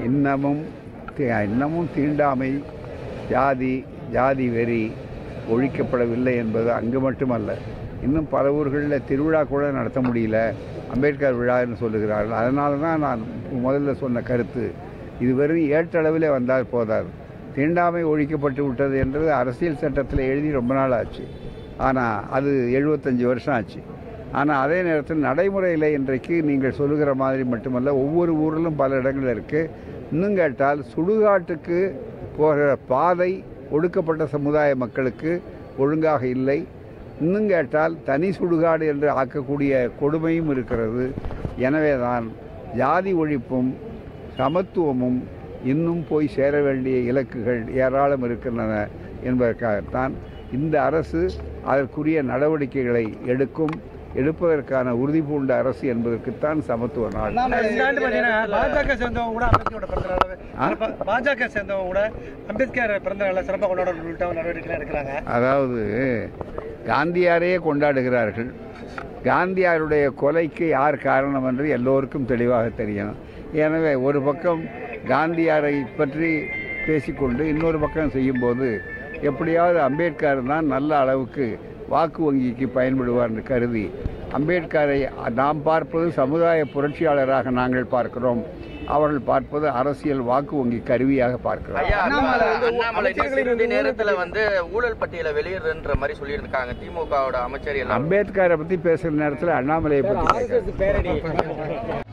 இன்னமும் தி- இன்னமும் தீண்டாமை ஜாதி ஜாதி வெறி ஒழிக்கப்படவில்லை என்பது அங்கு மட்டுமல்ல இன்னும் பல ஊர்களில் திருவிழா கூட நடத்த முடியல அம்பேத்கர் விழான்னு சொல்லுகிறார்கள் அதனால தான் நான் முதல்ல சொன்ன கருத்து இது வெறும் ஏட்டளவில் வந்தால் போதாது தீண்டாமை ஒழிக்கப்பட்டு விட்டது என்றது அரசியல் சட்டத்தில் எழுதி ரொம்ப நாள் ஆச்சு ஆனால் அது எழுபத்தஞ்சி வருஷம் ஆச்சு ஆனால் அதே நேரத்தில் நடைமுறையில் இன்றைக்கு நீங்கள் சொல்லுகிற மாதிரி மட்டுமல்ல ஒவ்வொரு ஊரிலும் பல இடங்கள் இருக்குது இன்னும் கேட்டால் சுடுகாட்டுக்கு போகிற பாதை ஒடுக்கப்பட்ட சமுதாய மக்களுக்கு ஒழுங்காக இல்லை இன்னும் கேட்டால் தனி சுடுகாடு என்று ஆக்கக்கூடிய கொடுமையும் இருக்கிறது எனவே தான் ஜாதி ஒழிப்பும் சமத்துவமும் இன்னும் போய் சேர வேண்டிய இலக்குகள் ஏராளம் இருக்கின்றன என்பதற்காகத்தான் இந்த அரசு அதற்குரிய நடவடிக்கைகளை எடுக்கும் எடுப்பதற்கான உறுதி பூண்ட அரசு என்பதற்குத்தான் சமத்துவ நாடு இந்த ஆண்டு பார்த்தீங்கன்னா பாஜக சேர்ந்தவங்க கூட அம்பேத்கரோட பிறந்த நாள் சிறப்பா- பாஜக சேர்ந்தவங்க கூட அம்பேத்கர் பிறந்த நாளை சிறப்பாக கொண்டாட உள்ளிட்ட நடவடிக்கைகள் எடுக்கிறாங்க அதாவது காந்தியாரையே கொண்டாடுகிறார்கள் காந்தியாருடைய கொலைக்கு யார் காரணம் என்று எல்லோருக்கும் தெளிவாக தெரியும் எனவே ஒரு பக்கம் காந்தியாரை பற்றி பேசிக்கொண்டு இன்னொரு பக்கம் செய்யும்போது எப்படியாவது அம்பேத்கர் தான் நல்ல அளவுக்கு வாக்கு வங்கிக்கு பயன்படுவார் என்று கருதி அம்பேத்கரை நாம் பார்ப்பது சமுதாய புரட்சியாளராக நாங்கள் பார்க்கிறோம் அவர்கள் பார்ப்பது அரசியல் வாக்கு வங்கி கருவியாக பார்க்கிறோம் ஐயா அண்ணாமலை அண்ணாமலை சிறிது நேரத்துல வந்து ஊழல் பட்டியலை வெளியிடுன்ற மாதிரி சொல்லியிருக்காங்க திமுகவோட அமைச்சர் எல்லாம் அம்பேத்கரை பற்றி பேசுகிற நேரத்தில் அண்ணாமலையை பற்றி கேட்குறேன்